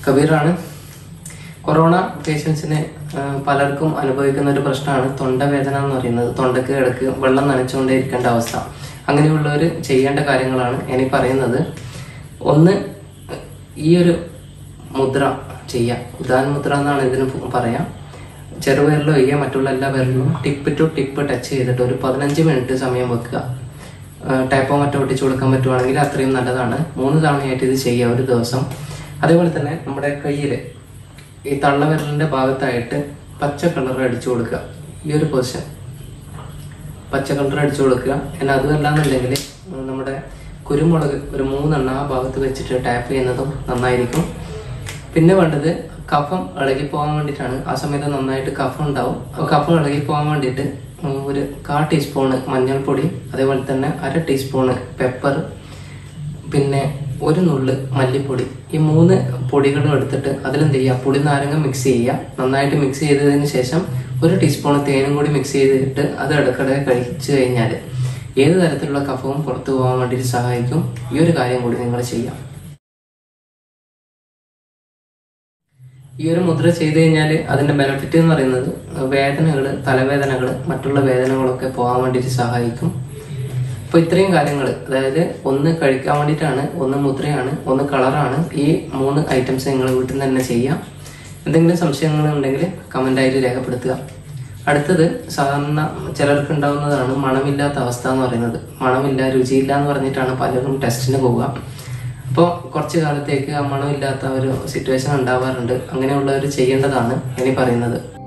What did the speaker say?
കബീറാണ് corona പേഷ്യൻസിന് പലർക്കും അനുഭവിക്കുന്ന ഒരു പ്രശ്നമാണ് തൊണ്ടവേദന എന്ന് പറയുന്നത് തൊണ്ടക്ക് കിടക്ക് വെള്ളം നനച്ചുകൊണ്ടേ ഇരിക്കേണ്ട അവസ്ഥ അങ്ങനെയുള്ളവർ ചെയ്യേണ്ട കാര്യങ്ങളാണ് ഇനി പറയുന്നത് ഒന്ന് ഈ ഒരു മുദ്ര ചെയ്യാം ഉദാൻ മുദ്ര എന്നാണ് ഇതിന് പറയാം ചെറുപേരിലോ ഒഴികെ മറ്റുള്ള എല്ലാ പേരിലും ടിപ്പ് ടു ടിപ്പ് ടച്ച് ചെയ്തിട്ട് ഒരു പതിനഞ്ച് മിനിറ്റ് സമയം വെക്കുക ടൈപ്പോ മറ്റോ ഒട്ടിച്ചു കൊടുക്കാൻ പറ്റുവാണെങ്കിൽ അത്രയും നല്ലതാണ് മൂന്ന് തവണയായിട്ട് ഇത് ചെയ്യുക ഒരു ദിവസം അതേപോലെ തന്നെ നമ്മുടെ കയ്യിൽ ഈ തള്ളവിരലിന്റെ ഭാഗത്തായിട്ട് പച്ച കളർ അടിച്ചു കൊടുക്കുക ഈ ഒരു പൊസിഷൻ പച്ച കളർ അടിച്ചു കൊടുക്കുക എന്നാൽ അതുമല്ലാന്നുണ്ടെങ്കിൽ നമ്മുടെ കുരുമുളക് ഒരു മൂന്നെണ്ണം ആ ഭാഗത്ത് വെച്ചിട്ട് ടാപ്പ് ചെയ്യുന്നതും നന്നായിരിക്കും പിന്നെ വേണ്ടത് കഫം ഇളകി പോകാൻ വേണ്ടിയിട്ടാണ് ആ സമയത്ത് നന്നായിട്ട് കഫം ഉണ്ടാവും ആ കഫം ഇളകി പോകാൻ വേണ്ടിയിട്ട് ഉം, ഒരു കാ ടീസ്പൂണ് മഞ്ഞൾപ്പൊടി അതേപോലെ തന്നെ അര ടീസ്പൂണ് പെപ്പർ പിന്നെ ഒരു നുള്ള് മല്ലിപ്പൊടി ഈ മൂന്ന് പൊടികളും എടുത്തിട്ട് അതിലെന്ത് ചെയ്യുക പുളി നാരങ്ങ മിക്സ് ചെയ്യുക നന്നായിട്ട് മിക്സ് ചെയ്തതിന് ശേഷം ഒരു ടീസ്പൂൺ തേനും കൂടി മിക്സ് ചെയ്തിട്ട് അത് ഇടയ്ക്കിടെ കഴിച്ചു കഴിഞ്ഞാൽ ഏത് തരത്തിലുള്ള കഫവും പുറത്തു പോകാൻ വേണ്ടിയിട്ട് സഹായിക്കും ഈ ഒരു കാര്യം കൂടി നിങ്ങൾ ചെയ്യാം ഈ ഒരു മുദ്ര ചെയ്തു കഴിഞ്ഞാൽ അതിന്റെ ബെനിഫിറ്റ് എന്ന് പറയുന്നത് വേദനകൾ തലവേദനകൾ മറ്റുള്ള വേദനകളൊക്കെ പോകാൻ വേണ്ടിയിട്ട് സഹായിക്കും അപ്പോൾ ഇത്രയും കാര്യങ്ങൾ അതായത് ഒന്ന് കഴിക്കാൻ വേണ്ടിയിട്ടാണ് ഒന്ന് മുദ്രയാണ് ഒന്ന് കളറാണ് ഈ മൂന്ന് ഐറ്റംസ് നിങ്ങൾ വീട്ടിൽ നിന്ന് തന്നെ ചെയ്യാം എന്തെങ്കിലും സംശയങ്ങൾ ഉണ്ടെങ്കിൽ കമൻ്റായിട്ട് രേഖപ്പെടുത്തുക അടുത്തത് സാധാരണ ചിലർക്ക് ഉണ്ടാവുന്നതാണ് മണമില്ലാത്ത അവസ്ഥ എന്ന് പറയുന്നത് മണമില്ല രുചിയില്ല എന്ന് പറഞ്ഞിട്ടാണ് പലരും ടെസ്റ്റിന് പോവുക അപ്പോൾ കുറച്ച് കാലത്തേക്ക് ആ മണമില്ലാത്ത ഒരു സിറ്റുവേഷൻ ഉണ്ടാവാറുണ്ട് അങ്ങനെയുള്ളവർ ചെയ്യേണ്ടതാണ് ഇനി പറയുന്നത്